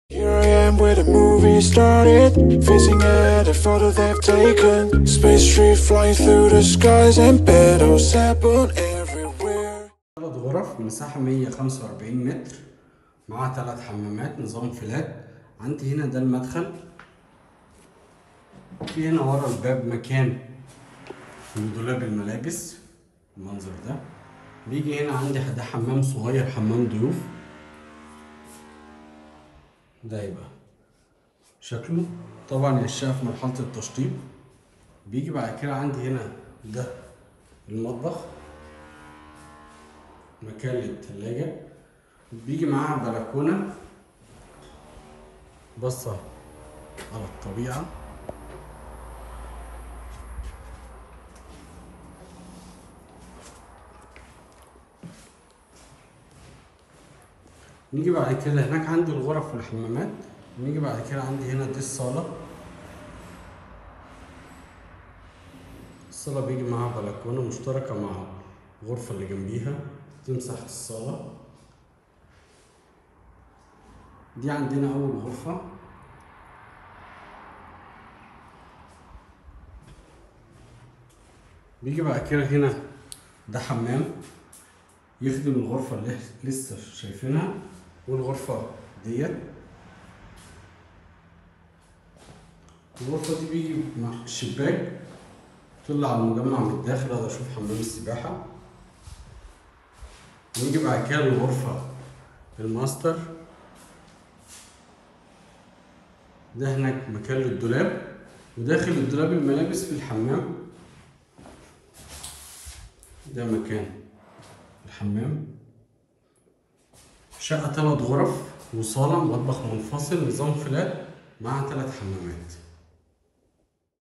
Here I am where the movie started, facing at a photo they've taken. Space tree flying through the skies and battles happen everywhere. ثلاث غرف مساحة 145 متر معاها ثلاث حمامات نظام فلات عندي هنا ده المدخل في هنا ورا الباب مكان لدولاب الملابس المنظر ده بيجي هنا عندي ده حمام صغير حمام ضيوف ده يبقى شكله طبعا الشقة في مرحلة التشطيب بيجي بعد كده عندي هنا ده المطبخ مكان للتلاجة بيجي معاها بلكونة بصة على الطبيعة نيجي بعد كده هناك عندي الغرف والحمامات نيجي بعد كده عندي هنا دي الصالة الصالة بيجي معاها بلكونة مشتركة مع الغرفة اللي جنبيها دي مساحة الصالة دي عندنا أول غرفة بيجي بعد كده هنا ده حمام يخدم الغرفة اللي لسه شايفينها والغرفة ديت الغرفة دي بيجي مع الشباك طلع على المجمع من الداخل اقدر اشوف حمام السباحة نيجي بعد كده للغرفة الماستر ده هناك مكان للدولاب وداخل الدولاب الملابس في الحمام ده مكان الحمام شقة تلات غرف وصالة مطبخ منفصل نظام فلات مع تلات حمامات